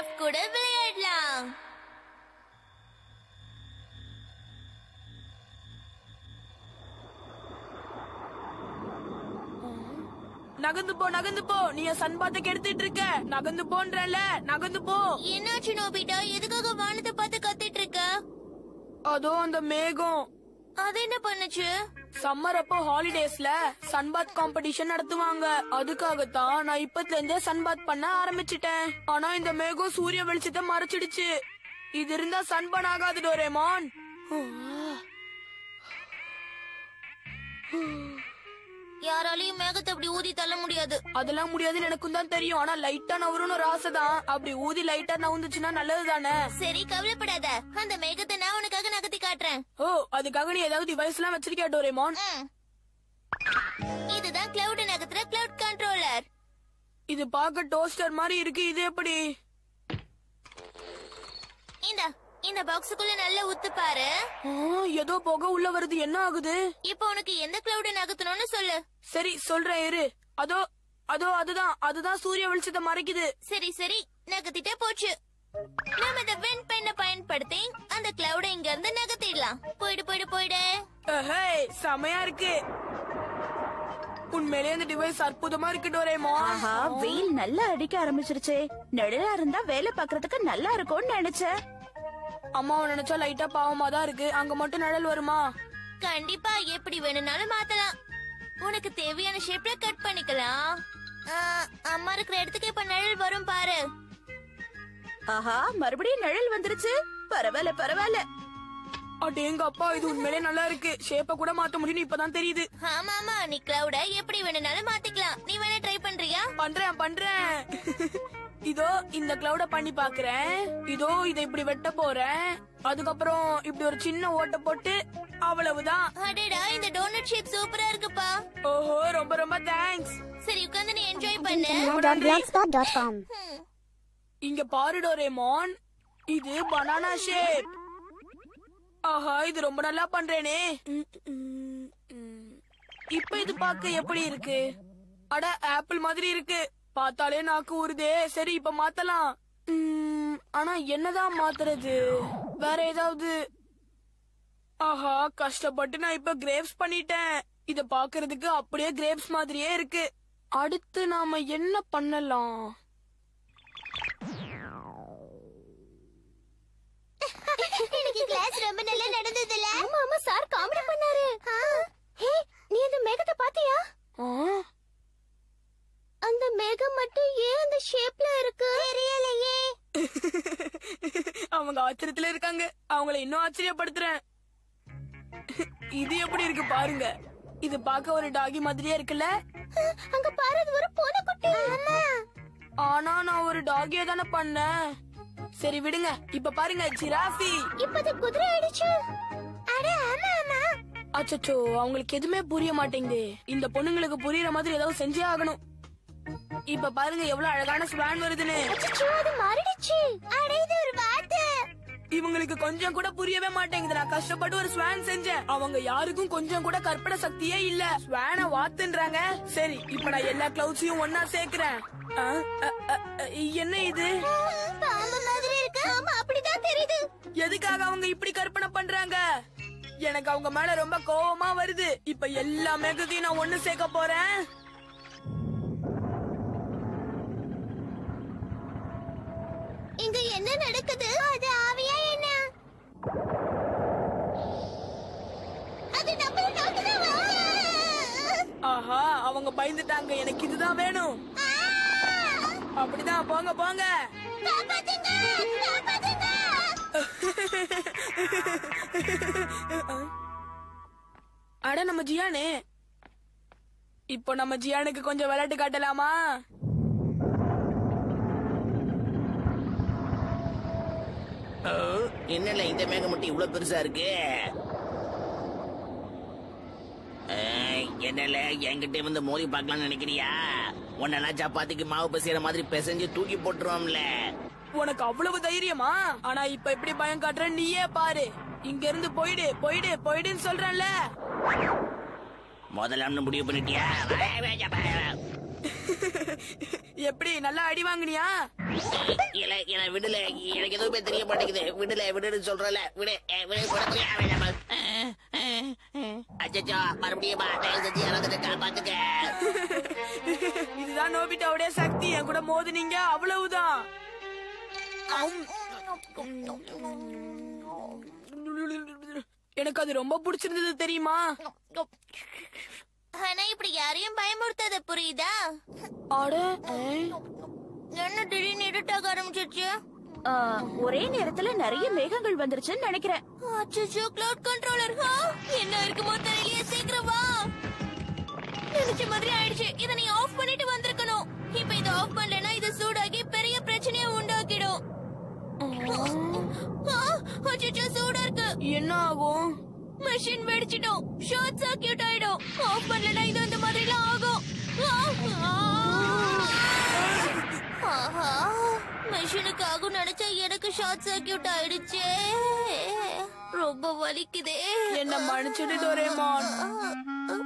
Craft கூட விளையாடலாம் நகர்ந்து போ நகர்ந்து போ நீ என் சன்பாத்தை கெடுத்துட்டு இருக்க நகர்ந்து போன்றல நகர்ந்து போ என்னாச்சு நோபிட்டா எதுக்காக வானத்தை பார்த்து கத்திட்டு இருக்க அதோ அந்த மேகம் அது என்ன பண்ணுச்சு சம்மர் அப்போ ஹாலிடேஸ்ல சன்பாத் காம்படிஷன் நடத்துவாங்க அதுக்காகத்தான் நான் இப்பத்துல இருந்தே சன்பாத் பண்ண ஆரம்பிச்சிட்டேன் ஆனா இந்த மேகம் சூரிய வெளிச்சத்தை மறைச்சிடுச்சு இது இருந்தா சன்பன் ஆகாது டோரேமான் யாராலையும் மேகத்தை அப்படி ஊதி தள்ள முடியாது அதெல்லாம் முடியாதுன்னு எனக்கும் தான் தெரியும் ஆனா லைட்டா நவரும்னு ஒரு ஆசை தான் அப்படி ஊதி லைட்டா நவுந்துச்சுன்னா நல்லது தானே சரி கவலைப்படாத அந்த மேகத்தை நான் உனக்காக நகர்த்தி காட்டுறேன் ஓ அதுக்காக நீ ஏதாவது டிவைஸ் எல்லாம் வச்சிருக்கியா டோரேமான் ம். இதுதான் கிளவுட் நகர்த்துற கிளவுட் கண்ட்ரோலர் இது பார்க்க டோஸ்டர் மாதிரி இருக்கு இது எப்படி இந்த இந்த பாக்ஸுக்குள்ள நல்லா ஊத்து பாரு ஆ, ஏதோ புகை உள்ள வருது என்ன ஆகுது இப்போ உனக்கு எந்த கிளவுட் நகர்த்தணும்னு சொல்லு சரி சொல்றேன் இரு அதோ அதோ அதுதான் அதுதான் சூரிய வெளிச்சத்தை மறைக்குது சரி சரி நகர்த்திட்டே போச்சு நாம இந்த வென் பெண்ண பயன்படுத்தி அந்த கிளவுட இங்க இருந்து நகர்த்திடலாம் போயிடு போயிடு போயிடு ஹே செமையா இருக்கு உண்மையிலேயே இந்த டிவைஸ் அற்புதமா இருக்கு டோரேமான் ஆஹா வெயில் நல்லா அடிக்க ஆரம்பிச்சிருச்சே நிழலா இருந்தா வேலை பாக்குறதுக்கு நல்லா இருக்கும்னு நினைச்சேன் அம்மாவை நினைச்சா லைட்டா பாவமா தான் இருக்கு அங்க மட்டும் நிழல் வருமா கண்டிப்பா எப்படி வேணும்னாலும் மாத்தலாம் உனக்கு தேவையான ஷேப்ல கட் பண்ணிக்கலாம் ஆ, அம்மா இருக்கிற இடத்துக்கு இப்ப நிழல் வரும் பாரு ஆஹா மறுபடியும் நிழல் வந்துருச்சு பரவாயில்ல பரவாயில்ல அடேங்க அப்பா இது உண்மையிலேயே நல்லா இருக்கு ஷேப்ப கூட மாத்த முடியும்னு இப்பதான் தெரியுது ஆமா ஆமா நீ கிளவுட எப்படி வேணும்னாலும் மாத்திக்கலாம் நீ வேணா ட்ரை பண்றியா பண்றேன் பண்றேன் இதோ இந்த கிளவுட பண்ணி பாக்குறேன் இதோ இதை இப்படி வெட்ட போறேன் அதுக்கப்புறம் இப்படி ஒரு சின்ன ஓட்டை போட்டு அவ்வளவுதான் அடேடா இந்த டோனட் ஷேப் சூப்பரா இருக்குப்பா ஓஹோ ரொம்ப ரொம்ப தேங்க்ஸ் சரி உட்காந்து நீ என்ஜாய் பண்ணு blogspot.com. ஹம். இங்க பாரு டோரேமான் இது பனானா ஷேப் ஆஹா இது ரொம்ப நல்லா பண்றேனே ம், ம், ம். இப்ப இது பார்க்க எப்படி இருக்கு அட ஆப்பிள் மாதிரி இருக்கு பார்த்தாலே நாக்கு ஊறுதே சரி இப்ப மாத்தலாம் ம், ஆனா என்னதான் மாத்துறது வேற ஏதாவது ஆஹா கஷ்டப்பட்டு நான் இப்ப கிரேப்ஸ் பண்ணிட்டேன் இத பாக்குறதுக்கு அப்படியே கிரேப்ஸ் மாதிரியே இருக்கு அடுத்து நாம என்ன பண்ணலாம் இன்னைக்கு கிளாஸ் ரொம்ப நல்லா நடந்ததுல ஆமா ஆமா சார் காமெடி பண்ணாரு ஹே நீ அந்த மேகத்தை பாத்தியா ஆ அந்த மேகம் மட்டும் ஏன் அந்த ஷேப்ல இருக்கு தெரியலையே அவங்க ஆச்சரியத்துல இருக்காங்க அவங்கள இன்னும் ஆச்சரியப்படுத்துறேன் இது எப்படி இருக்கு பாருங்க இது பார்க்க ஒரு டாகி மாதிரியே இருக்குல்ல அங்க பாரு அது ஒரு பூனைக்குட்டி ஆமா ஆனா நான் ஒரு டாகிய தானே பண்ணேன் சரி விடுங்க இப்ப பாருங்க ஜிராஃபி இப்ப அது குதிரை ஆயிடுச்சு அட ஆமா ஆமா அச்சச்சோ அவங்களுக்கு எதுவுமே புரிய மாட்டேங்குது இந்த பொண்ணுங்களுக்கு புரியுற மாதிரி ஏதாவது செஞ்சே ஆகணும் இப்ப பாருங்க எவ்வளவு அழகான ஸ்வான் வருதுன்னு அச்சச்சோ அது மாறிடுச்சு அட இது ஒரு வாத்து இவங்களுக்கு கொஞ்சம் கூட புரியவே மாட்டேங்குது நான் கஷ்டப்பட்டு ஒரு ஸ்வான் செஞ்சேன் அவங்க யாருக்கும் கொஞ்சம் கூட கற்பனை சக்தியே இல்ல ஸ்வான வாத்துன்றாங்க சரி இப்ப நான் எல்லா கிளவுட்ஸையும் ஒன்னா சேர்க்கிறேன் ஆ, அ, அ, அ, என்ன இது பாம்பு மாதிரி இருக்கு ஆமா அப்படிதான் தெரியுது எதுக்காக அவங்க இப்படி கற்பனை பண்றாங்க எனக்கு அவங்க மேல ரொம்ப கோவமா வருது இப்ப எல்லா மேகத்தையும் நான் ஒண்ணு சேர்க்க போறேன் இங்க என்ன நடக்குது அது ஆவியா என்ன அது நம்மள நோக்கிதான் வருது. ஆஹா அவங்க பயந்துட்டாங்க எனக்கு இதுதான் வேணும் ஆ! அப்படிதான் போங்க போங்க காப்பாத்துங்க காப்பாத்துங்க அட நம்ம ஜியானே இப்போ நம்ம ஜியானுக்கு கொஞ்சம் விளையாட்டு காட்டலாமா ஓ, என்னல இந்த மேகமுட்டி இவ்வளவு பெருசா இருக்கு ஏய், என்னல என்கிட்ட வந்து மோதி பார்க்கலாம்னு நினைக்கிறியா உன்னெல்லாம் சப்பாத்திக்கு மாவு பசிக்கிற மாதிரி பிசைஞ்சு தூக்கி போட்டுருவோம்ல உனக்கு அவ்வளவு தைரியமா ஆனா இப்ப எப்படி பயம் காட்டுற நீயே பாரு இங்க இருந்து போயிடு போயிடு போயிடுன்னு சொல்றேன்ல முதல்ல ஒண்ணு முடிவு பண்ணிட்டியா எப்படி நல்லா அடி வாங்குனியா இல்ல இல்ல விடுல எனக்கு எதுவுமே தெரிய மாட்டேங்குது விடுல விடுன்னு சொல்றல விடு அஹ், விடு விடு அச்சோ மறுபடியும் தயவு செஞ்சு யாராவது காப்பாத்துக்க இதுதான் நோபிட்டாவுடைய சக்தி என் கூட மோதுனீங்க அவ்வளவுதான் எனக்கு அது ரொம்ப பிடிச்சிருந்தது தெரியுமா ஆனா இப்படி யாரையும் பயமுறுத்தாத புரியுதா அட என்ன திடீர்னு இருட்டாக ஆரம்பிச்சிருச்சு ஆ, ஒரே நேரத்துல நிறைய மேகங்கள் வந்துருச்சுன்னு நினைக்கிறேன் அச்சோ கிளவுட் கண்ட்ரோலர் என்ன இருக்குமோ தெரியலையே சீக்கிரம் வா நினைச்ச மாதிரி ஆயிடுச்சு இத நீ ஆஃப் பண்ணிட்டு வந்திருக்கணும் இப்ப இத ஆஃப் பண்ணலனா இது சூடாகி பெரிய பிரச்சனையை உண்டாக்கிடும் அச்சோ சூடா இருக்கு என்ன ஆகும் மெஷின் வெடிச்சிடும் ஷார்ட் சர்க்கியூட் ஆயிடும் ஆஃப் பண்ணலனா இது இந்த மாதிரி எல்லாம் ஆகும் ஆ, ஆ. ஆஹா மெஷினுக்கு ஆகும் நினைச்சா எனக்கு ஷார்ட் சர்க்கியூட் ஆயிடுச்சே ரொம்ப வலிக்குதே என்ன மன்னிச்சிடு டோரேமான்